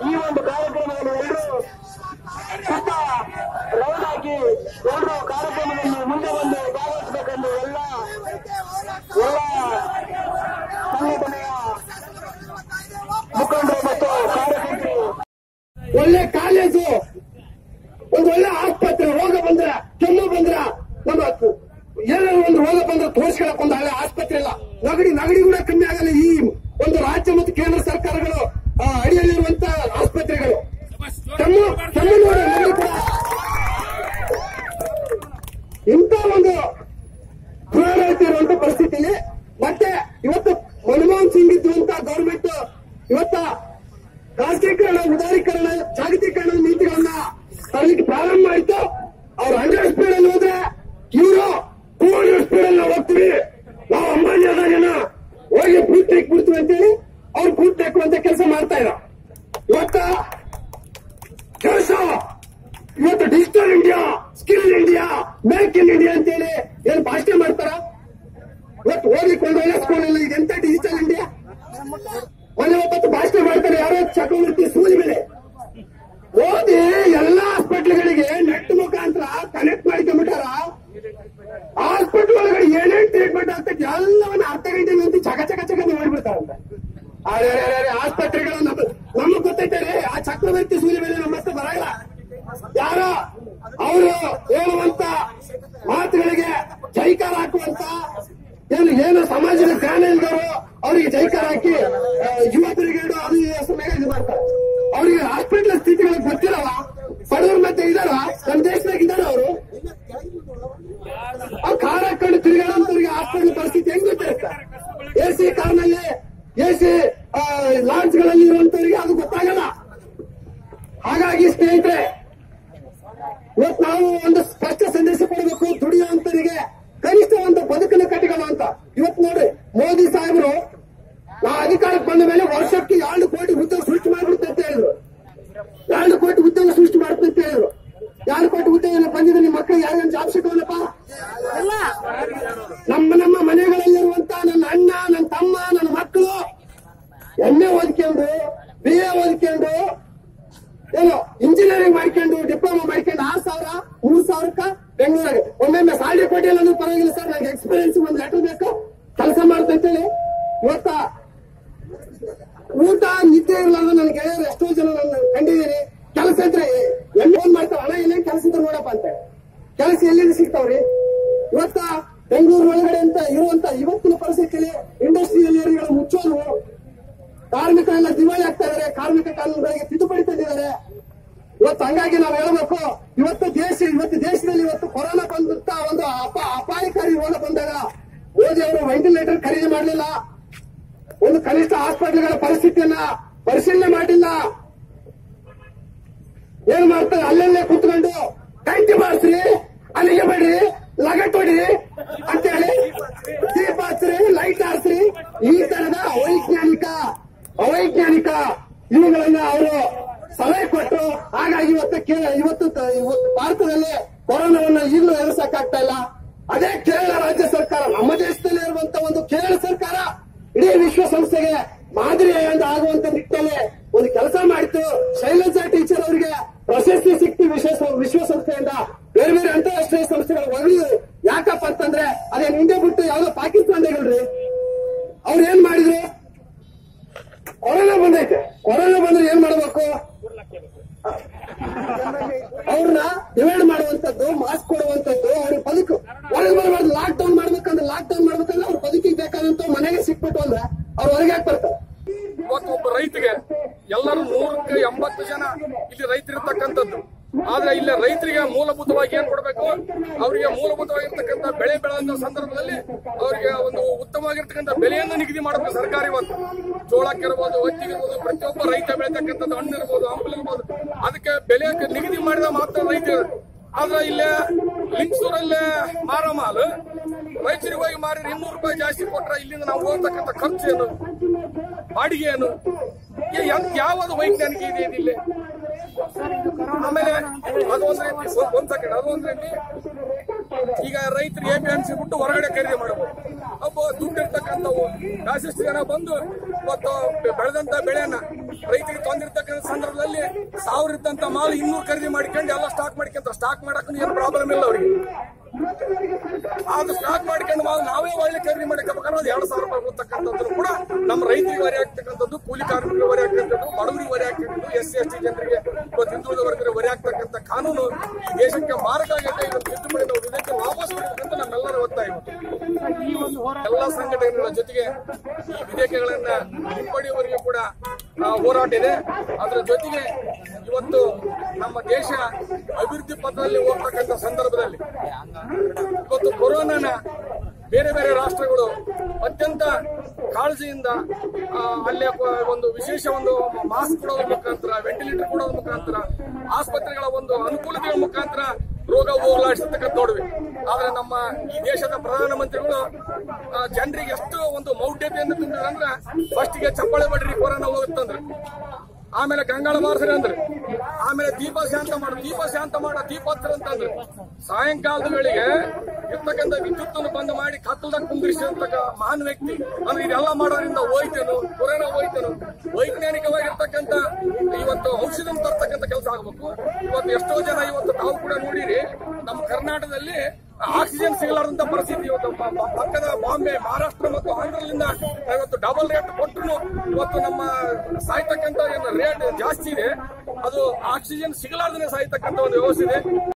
ಈ ಒಂದು ಕಾರ್ಯಕ್ರಮದಲ್ಲಿ ಎಲ್ಲರೂ ಸುತ್ತ ರೌಂಡ್ ಹಾಕಿ ಎಲ್ಲರೂ ಕಾರ್ಯಕ್ರಮದಲ್ಲಿ ಮುಂದೆ ಬಂದು ಭಾಗವಹಿಸಬೇಕೆಂದು ಎಲ್ಲ ಎಲ್ಲ ಸಂಘಟನೆಯ ಮುಖಂಡರು ಮತ್ತು ಕಾರ್ಯಕರ್ತರು ಒಳ್ಳೆ ಕಾಲೇಜು ಒಂದು ಒಳ್ಳೆ ಆಸ್ಪತ್ರೆ ರೋಗ ಬಂದ್ರ ಕೆಮ್ಮು ಬಂದ್ರ ನಮ್ಮ ಏನಾದ್ರು ಒಂದು ರೋಗ ಬಂದ್ರೆ ತೋರಿಸ್ಕೊಳಕ್ ಒಂದು ಹಳೆ ಆಸ್ಪತ್ರೆ ಇಲ್ಲ ನಗಡಿ ನಗಡಿ ಕೂಡ ಕಮ್ಮಿ ಆಗಲ್ಲ ಈ ಒಂದು ರಾಜ್ಯ ಮತ್ತು ಕೇಂದ್ರ ಸರ್ಕಾರಗಳು ಆ, ಅಡಿಯಲ್ಲಿರುವಂತ ಆಸ್ಪತ್ರೆಗಳು ಕೆಮ್ಮು ಕೆಮ್ಮು ನೋಡಿ ನಗಡಿ ಕೂಡ ಇಂಥ ಒಂದು ಇರುವಂತ ಪರಿಸ್ಥಿತಿಯಲ್ಲಿ ಮತ್ತೆ ಇವತ್ತು ಮನಮೋಹನ್ ಸಿಂಗ್ ಇದ್ದಂತ ಗೌರ್ಮೆಂಟ್ ಇವತ್ತ ರಾಷ್ಟ್ರೀಕರಣ ಉದಾರೀಕರಣ ಜಾಗತೀಕರಣ ನೀತಿಗಳನ್ನ ತರಲಿಕ್ಕೆ ಪ್ರಾರಂಭ ಮಾಡಿತ್ತು ಅವ್ರು ಹಂಡ್ರೆಡ್ ಸ್ಪೀಡ್ ಅಲ್ಲಿ ಹೋದ್ರೆ ಇವರು ಟೂ ಹಂಡ್ರೆಡ್ ಸ್ಪೀಡ್ ಅಲ್ಲಿ ನಾವು ಹೋಗ್ತೀವಿ ನಾವು ಅಂಬಾನಿ ಆದಾಗನ ಹೋಗಿ ಬೂಟ್ ಟೇಕ್ ಬಿಡ್ತೀವಿ ಅಂತೇಳಿ ಅವ್ರು ಬೂಟ್ ಟೇಕುವಂತ ಕೆಲಸ ಮಾಡ್ತಾ ಇದ್ದಾರೆ ಇವತ್ತ ಕೆಲಸ ಇವತ್ತು digital India skill India make in India ಅಂತೇಳಿ ಏನ್ ಭಾಷಣ ಮಾಡ್ತಾರ ಇವತ್ತು ಓದ್ಲಿಕ್ಕೆ ಒಂದು ಒಳ್ಳೆ ಸ್ಕೂಲ್ ಇಲ್ಲ ಇದೆಂತ ಡಿಜಿಟಲ್ ಇಂಡಿಯಾ ಮೊನ್ನೆ ಒಬ್ಬತ್ತು ಭಾಷಣ ಮಾಡ್ತಾರೆ ಯಾರೋ ಚಕ್ರವರ್ತಿ ಸೂಲಿ ಮೇಲೆ ಓದಿ ಎಲ್ಲಾ ಹಾಸ್ಪಿಟ್ಲ್ಗಳಿಗೆ ನೆಟ್ ಮುಖಾಂತರ ಕನೆಕ್ಟ್ ಮಾಡ್ಕೊಂಡ್ಬಿಟ್ಟಾರ ಹಾಸ್ಪಿಟಲ್ ಒಳಗಡೆ ಏನೇನ್ ಟ್ರೀಟ್ಮೆಂಟ್ ಆಗ್ತದೆ ಎಲ್ಲವನ್ನ ಅರ್ಧ ಗಂಟೆ ನಿಂತು ಚಕ ಚಕ ಚಕ ಮಾಡಿಬಿಡ್ತಾರಂತೆ ಅರೆ ಅರೆ, ಅರೆ, ಆಸ್ಪತ್ರೆಗಳು ನಮ್ಮ ನಮಗ್ ಗೊತ್ತೈತೆ ರೀ, ಆ ಚಕ್ರವರ್ತಿ ಸೂಲಿ ಮೇಲೆ ನಮ್ಮ ಹತ್ರ ಬರಲ್ಲ ಯಾರೋ ಅವರು ಹೇಳುವಂತ ಮಾತುಗಳಿಗೆ ಜೈಕಾರ ಹಾಕುವಂತ ಏನು ಏನು ಸಮಾಜದ ಜ್ಞಾನ ಇಲ್ದವರು ಅವರಿಗೆ ಜೈಕಾರ ಹಾಕಿ ಆ, ಯುವ ಬ್ರಿಗೇಡ್ ಅದು ಈ ಹೆಸರು ಮೇಲೆ ಇದು ಮಾಡ್ತಾರೆ ಅವರಿಗೆ ಹಾಸ್ಪಿಟಲ್ ಸ್ಥಿತಿಗಳಿಗೆ ಗೊತ್ತಿರಲ್ಲ ಬಡವ್ರ ಮಧ್ಯೆ ಇದಾರ ನಮ್ಮ ದೇಶದಾಗ ಇದಾರ ಅವರು ಅವ್ರು ಕಾರ್ ಹಾಕೊಂಡು ತಿರುಗಾಡೋಂಥವ್ರಿಗೆ ಹಾಸ್ಪಿಟಲ್ ಪರಿಸ್ಥಿತಿ ಹೆಂಗ್ ಗೊತ್ತಿರುತ್ತೆ ಎ ಸಿ ಕಾರ್ನಲ್ಲಿ ಎ ಸಿ ಲಾಂಚ್ಗಳಲ್ಲಿ ಇರುವಂತವರಿಗೆ ಅದು ಗೊತ್ತಾಗಲ್ಲ ಹಾಗಾಗಿ ಸ್ನೇಹಿತರೆ ಇವತ್ತು ನಾವು ಒಂದು ಸ್ಪಷ್ಟ ಸಂದೇಶ ಕೊಡಬೇಕು ದುಡಿಯುವಂತರಿಗೆ ಕನಿಷ್ಠ ಒಂದು ಬದುಕನ್ನು ಕಟ್ಟಿಕೊಳ್ಳೋ ಅಂತ ಇವತ್ತು ನೋಡ್ರಿ ಮೋದಿ ಸಾಹೇಬರು ನಾವು ಅಧಿಕಾರಕ್ಕೆ ಬಂದ ಮೇಲೆ ವರ್ಷಕ್ಕೆ ಎರಡು ಕೋಟಿ ಉದ್ಯೋಗ ಸೃಷ್ಟಿ ಮಾಡ್ಬಿಡುತ್ತೆ ಅಂತ ಹೇಳಿದ್ರು ಎರಡು ಕೋಟಿ ಉದ್ಯೋಗ ಸೃಷ್ಟಿ ಮಾಡುತ್ತೆ ಅಂತ ಹೇಳಿದ್ರು ಎರಡು ಕೋಟಿ ಉದ್ಯೋಗ ಬಂದಿದೆ ನಿಮ್ಮ ಮಕ್ಕಳಿಗೆ ಯಾರಿಗಾನ ಜಾಬ್ ಸಿಗೋಲ್ಲಪ್ಪ ನಮ್ಮ ನಮ್ಮ ಮನೆಗಳಲ್ಲಿರುವಂತ ನನ್ನ ಅಣ್ಣ ನನ್ನ ತಮ್ಮ ನನ್ನ ಮಕ್ಕಳು ಎಣ್ಣೆ ಓದ್ಕೊಂಡು ಬಿ ಎ ಓದ್ಕೊಂಡು ಏನು ಇಂಜಿನಿಯರಿಂಗ್ ಮಾಡ್ಕೊಂಡು ಡಿಪ್ಲೊಮಾ ಮಾಡ್ಕೊಂಡು ಆರು ಸಾವಿರ ಮೂರ್ ಸಾವಿರಕ್ಕ ಬೆಂಗಳೂರಾಗ ಒಮ್ಮೊಮ್ಮೆ ಸ್ಯಾಲ್ರಿ ಕೊಟ್ಟಿಲ್ಲ ಅಂದ್ರೆ ಪರವಾಗಿಲ್ಲ ಸರ್ ನನಗೆ ಎಕ್ಸ್ಪೀರಿಯನ್ಸ್ ಒಂದ್ ಲೆಟರ್ ಬೇಕು ಕೆಲಸ ಮಾಡ್ತಂತೇಳಿ ಇವತ್ತ ಊಟ ನಿದ್ದೆ ಇರಲಾರ್ದ ನನ್ನ ಗೆಳೆಯರು ಎಷ್ಟೋ ಜನ ನನ್ನ ಕಂಡಿದ್ದೀನಿ ಕೆಲಸ ಇದ್ರೆ ಎಲ್ಲಿ ಫೋನ್ ಮಾಡ್ತಾರ ಹಣ ಏನೇನ್ ಕೆಲಸ ಇದ್ರೆ ನೋಡಪ್ಪ ಅಂತ ಕೆಲಸ ಎಲ್ಲಿಂದ ಸಿಗ್ತಾವ್ರಿ ಇವತ್ತ ಬೆಂಗಳೂರು ಒಳಗಡೆ ಅಂತ ಇರುವಂತ ಇವತ್ತಿನ ಪರಿಸ್ಥಿತಿಯಲ್ಲಿ ಇಂಡಸ್ಟ್ರಿಯಲ್ ಏರಿಯಾಗಳು ಮುಚ್ಚೋದು ಕಾರ್ಮಿಕರೆಲ್ಲ ದಿವಾಳಿ ಆಗ್ತಾ ಇದಾರೆ ಕಾರ್ಮಿಕ ಕಾನೂನುಗಳಿಗೆ ತಿದ್ದುಪಡಿ ತಂದಿದ್ದಾರೆ ಇವತ್ತು ಹಂಗಾಗಿ ನಾವು ಹೇಳಬೇಕು ಇವತ್ತು ದೇಶ ಇವತ್ತು ದೇಶದಲ್ಲಿ ಇವತ್ತು ಕೊರೋನಾ ಬಂದಂತ ಒಂದು ಅಪ ಅಪಾಯಕಾರಿ ರೋಗ ಬಂದಾಗ ಮೋದಿ ಅವರು ವೆಂಟಿಲೇಟರ್ ಖರೀದಿ ಮಾಡಲಿಲ್ಲ ಒಂದು ಕನಿಷ್ಠ ಹಾಸ್ಪಿಟಲ್ಗಳ ಪರಿಸ್ಥಿತಿಯನ್ನ ಪರಿಶೀಲನೆ ಮಾಡಿಲ್ಲ ಏನ್ ಮಾಡ್ತಾರೆ ಅಲ್ಲಲ್ಲೇ ಕುತ್ಕೊಂಡು ಗಂಟೆ ಬಾರಿಸ್ರಿ ಅಲ್ಲಿಗೆ ಬೇಡ್ರಿ ಲಗಟ್ ಹೊಡಿ ಅಂತೇಳಿ ದೀಪ ಹಚ್ಚ್ರಿ ಲೈಟ್ ಹಾರಿಸ್ರಿ ಈ ತರದ ಅವೈಜ್ಞಾನಿಕ ಅವೈಜ್ಞಾನಿಕ ಇವುಗಳನ್ನ ಅವರು ಸಲಹೆ ಕೊಟ್ಟರು ಹಾಗಾಗಿ ಇವತ್ತು ಕೇ- ಇವತ್ತು ತ- ಇವತ್ತು ಭಾರತದಲ್ಲಿ ಕೊರೋನಾವನ್ನ ಈಗಲೂ ಎದುರಿಸಕ್ಕಾಗ್ತಾ ಇಲ್ಲ ಅದೇ ಕೇರಳ ರಾಜ್ಯ ಸರ್ಕಾರ ನಮ್ಮ ದೇಶದಲ್ಲಿ ಇರುವಂತ ಒಂದು ಕೇರಳ ಸರ್ಕಾರ ಇಡೀ ವಿಶ್ವಸಂಸ್ಥೆಗೆ ಮಾದರಿಯಿಂದ ಆಗುವಂತ ನಿಟ್ಟಿನಲ್ಲಿ ಒಂದು ಕೆಲಸ ಮಾಡಿತ್ತು ಶೈಲಜಾ ಟೀಚರ್ ಅವರಿಗೆ ಪ್ರಶಸ್ತಿ ಸಿಕ್ತು ವಿಶ್ವ ವಿಶ್ವಸಂಸ್ಥೆಯಿಂದ ಬೇರೆ ಬೇರೆ ಅಂತಾರಾಷ್ಟ್ರೀಯ ಸಂಸ್ಥೆಗಳು ಹೊರಳಿ ಯಾಕಪ್ಪ ಅಂತಂದ್ರೆ ಅದೇನ್ ಇಂಡಿಯಾ ಬಿಟ್ಟು ಯಾವ್ದೋ ಪಾಕಿಸ್ತಾನದಾಗಲ್ರಿ ಅವ್ರು ಏನ್ ಮಾಡಿದ್ರು ಕೊರೋನಾ ಬಂದೈತೆ ಕೊರೋನಾ ಬಂದ್ರೆ ಏನ್ ಮಾಡ್ಬೇಕು ಅವ್ರನ್ನ ಡಿವೈಡ್ ಮಾಡುವಂತದ್ದು ಮಾಸ್ಕ್ ಕೊಡುವಂತದ್ದು ಅವ್ರಿಗೆ ಬದುಕು ಹೊರಗೆ ಬರಬಾರ್ದು ಲಾಕ್ ಡೌನ್ ಮಾಡ್ಬೇಕಂದ್ರೆ ಲಾಕ್ ಡೌನ್ ಮಾಡ್ಬೇಕಂದ್ರೆ ಅವ್ರ ಬದುಕಿಗೆ ಬೇಕಾದಂತ ಮನೆಗೆ ಸಿಕ್ಬಿಟ್ಟು ಅಂದ್ರೆ ಅವ್ರು ಹೊರಗೆ ಯಾಕೆ ಬರ್ತಾರೆ ಇವತ್ತು ಒಬ್ಬ ರೈತಗೆ ಎಲ್ಲರೂ ನೂರಕ್ಕೆ ಎಂಬತ್ತು ಜನ ಇಲ್ಲಿ ರೈತರಿರ್ತಕ್ಕಂಥದ್ದು ಆದ್ರೆ ಇಲ್ಲಿ ರೈತರಿಗೆ ಮೂಲಭೂತವಾಗಿ ಏನ್ ಕೊಡಬೇಕು ಅವರಿಗೆ ಮೂಲಭೂತವಾಗಿರ್ತಕ್ಕಂಥ ಬೆಳೆ ಬೆಳೆದ ಸಂದರ್ಭದಲ್ಲಿ ಅವರಿಗೆ ಒಂದು ಉತ್ತಮವಾಗಿರ್ತಕ್ಕಂಥ ಬೆಲೆಯನ್ನು ನಿಗದಿ ಮಾಡಬೇಕು ಸರ್ಕಾರ ಇವತ್ತು ಜೋಳಕ್ಕಿರ್ಬೋದು ಹತ್ತಿಗಿರ್ಬೋದು ಪ್ರತಿಯೊಬ್ಬ ರೈತ ಬೆಳೆತಕ್ಕಂಥದ್ದು ಹಣ್ಣು ಇರ್ಬೋದು ಹಂಪಲು ಇರ್ಬೋದು ಅದಕ್ಕೆ ಬೆಲೆ ನಿಗದಿ ಮಾಡಿದ ಮಾತ್ರ ರೈತ ಆದ್ರೆ ಇಲ್ಲೇ ಲಿಂಗಸೂರಲ್ಲೇ ಮಾರೋ ಮಾಲು ರೈತರಿಗೆ ಹೋಗಿ ಮಾರಿ ಇನ್ನೂರು ರೂಪಾಯಿ ಜಾಸ್ತಿ ಕೊಟ್ರೆ ಇಲ್ಲಿಂದ ನಾವು ಹೋಗ್ತಕ್ಕಂಥ ಖರ್ಚು ಏನು ಬಾಡಿಗೆ ಏನು ಏ- ಯಾ- ಯಾವುದು ವೈಜ್ಞಾನಿಕ ಇದೆ ಇಲ್ಲಿ ಆಮೇಲೆ ಅದು ಒಂದ್ ರೀತಿ ಒಂದ್ ಸೆಕೆಂಡ್ ಅದು ಒಂದ್ ರೀತಿ ಈಗ ರೈತರು ಎ ಪಿ ಎಂ ಸಿ ಬಿಟ್ಟು ಹೊರಗಡೆ ಖರೀದಿ ಮಾಡಬಹುದು ಒಬ್ಬ ದುಡ್ಡಿರ್ತಕ್ಕಂಥವು ಜಾಸ್ತಿಷ್ಟು ಜನ ಬಂದು ಇವತ್ತು ಬೆಳೆದಂತ ಬೆಳೆಯನ್ನ ರೈತರಿಗೆ ತಂದಿರ್ತಕ್ಕಂಥ ಸಂದರ್ಭದಲ್ಲಿ ಸಾವಿರ ಇದ್ದಂತ ಮಾಲ್ ಇನ್ನೂರು ಖರೀದಿ ಮಾಡ್ಕೊಂಡು ಎಲ್ಲ ಸ್ಟಾಕ್ ಮಾಡ್ಕೊಂತ ಸ್ಟಾಕ್ ಮಾಡಕ್ ಏನು ಪ್ರಾಬ್ಲಮ್ ಇಲ್ಲ ಅವರಿಗೆ ಅದು ಸ್ಟಾಕ್ ಮಾಡ್ಕೊಂಡು ಮಾಲ್ ನಾವೇ ಒಳ್ಳೆ ಖರೀದಿ ಮಾಡಕ್ಕಾಗಬೇಕಾದ್ರೆ ಅದು ಎರಡು ಸಾವಿರ ರೂಪಾಯಿ ಬರ್ತಕ್ಕಂಥದ್ದು ಕೂಡ ನಮ್ಮ ರೈತರಿಗೆ ವರಿ ಆಗ್ತಕ್ಕಂಥದ್ದು ಕೂಲಿ ಕಾರ್ಮಿಕರಿಗೆ ವರಿ ಆಗ್ತಕ್ಕಂಥದ್ದು ಬಡವರಿಗೆ ವರಿ ಆಗ್ತಕ್ಕಂಥದ್ದು ಎಸ್ ಸಿ ಎಸ್ ಟಿ ಜನರಿಗೆ ಇವತ್ತು ಹಿಂದುಳಿದ ವರ್ಗರಿಗೆ ವರಿ ಆಗ್ತಕ್ಕಂಥ ಕಾನೂನು ಈ ದೇಶಕ್ಕೆ ಮಾರಕ ಆಗೈತೆ ಇದನ್ನು ತಿದ್ದುಪಡಿ ನಾವು ಇದಕ್ಕೆ ವಾಪಸ್ ಮಾಡಬೇಕಂತ ನಮ್ಮೆಲ್ಲರ ಒತ್ತಾಯ ಎಲ್ಲ ಸಂಘಟನೆಗಳ ಜೊತೆಗೆ ಈ ವಿಧೇಯಕಗಳನ್ನ ಹಿಂಪಡೆಯುವವರೆಗೂ ಕೂಡ ಆ, ಹೋರಾಟ ಇದೆ ಅದರ ಜೊತೆಗೆ ಇವತ್ತು ನಮ್ಮ ದೇಶ ಅಭಿವೃದ್ಧಿ ಪಥದಲ್ಲಿ ಹೋಗ್ತಕ್ಕಂಥ ಸಂದರ್ಭದಲ್ಲಿ ಇವತ್ತು ಕೊರೋನಾನ ಬೇರೆ ಬೇರೆ ರಾಷ್ಟ್ರಗಳು ಅತ್ಯಂತ ಕಾಳಜಿಯಿಂದ ಆ, ಅಲ್ಲೇ ಪ- ಒಂದು ವಿಶೇಷ ಒಂದು ಮಾಸ್ಕ್ ಕೊಡೋದ್ರ ಮುಖಾಂತರ ವೆಂಟಿಲೇಟರ್ ಕೊಡೋದ್ರ ಮುಖಾಂತರ ಆಸ್ಪತ್ರೆಗಳ ಒಂದು ಅನುಕೂಲತೆಗಳ ಮುಖಾಂತರ ರೋಗ ಹೋಗಲಾಡಿಸತಕ್ಕಂಥ ನೋಡ್ವಿ ಆದ್ರೆ ನಮ್ಮ ಈ ದೇಶದ ಪ್ರಧಾನಮಂತ್ರಿಗಳು ಆ, ಜನರಿಗೆ ಎಷ್ಟು ಒಂದು ಮೌಢ್ಯತೆಯನ್ನು ತುಂಬಿದ್ರು ಅಂದ್ರೆ ಫಸ್ಟ್ಗೆ ಚಪ್ಪಾಳೆ ಬಡ್ರಿ ಕೊರೋನಾ ಹೋಗುತ್ತಂದ್ರೆ ಆಮೇಲೆ ಗಂಗಾಳ ಬಾರಿಸ್ರಿ ಅಂದ್ರೆ ಆಮೇಲೆ ದೀಪ ಶಾಂತ ಮಾಡು ದೀಪ ಶಾಂತ ಮಾಡ ದೀಪ ಹತ್ರ ಅಂತಂದ್ರೆ ಸಾಯಂಕಾಲದ ವೇಳೆಗೆ ಇರ್ತಕ್ಕಂಥ ವಿದ್ಯುತ್ತನ್ನು ಬಂದ್ ಮಾಡಿ ಕತ್ತಲದಾಗ ಕುಂದಿರಿಸಿದಂತ ಮಹಾನ್ ವ್ಯಕ್ತಿ ಅಂದ್ರೆ ಇದೆಲ್ಲ ಮಾಡೋದ್ರಿಂದ ಹೋಯ್ತೇನು ಕೊರೋನಾ ಹೋಯ್ತೇನು ವೈಜ್ಞಾನಿಕವಾಗಿರ್ತಕ್ಕಂಥ ಇವತ್ತು ಔಷಧ ತರ್ತಕ್ಕಂಥ ಕೆಲಸ ಆಗಬೇಕು ಇವತ್ತು ಎಷ್ಟೋ ಜನ ಇವತ್ತು ತಾವು ಕೂಡ ನೋಡಿರಿ ನಮ್ಮ ಕರ್ನಾಟಕದಲ್ಲಿ ಆಕ್ಸಿಜನ್ ಸಿಗಲಾರಂತ ಪರಿಸ್ಥಿತಿ ಇವತ್ತು ಪ- ಪ- ಪಕ್ಕದ ಬಾಂಬೆ ಮಹಾರಾಷ್ಟ್ರ ಮತ್ತು ಆಂಧ್ರದಿಂದ ಇವತ್ತು ಡಬಲ್ ರೇಟ್ ಕೊಟ್ಟರು ಇವತ್ತು ನಮ್ಮ ಸಾಯ್ತಕ್ಕಂಥ ಏನು ರೇಟ್ ಜಾಸ್ತಿ ಇದೆ ಅದು ಆಕ್ಸಿಜನ್ ಸಿಗಲಾರ್ದೇ ಸಾಯ್ತಕ್ಕಂಥ ಒಂದು ವ್ಯವಸ್ಥೆ ಇದೆ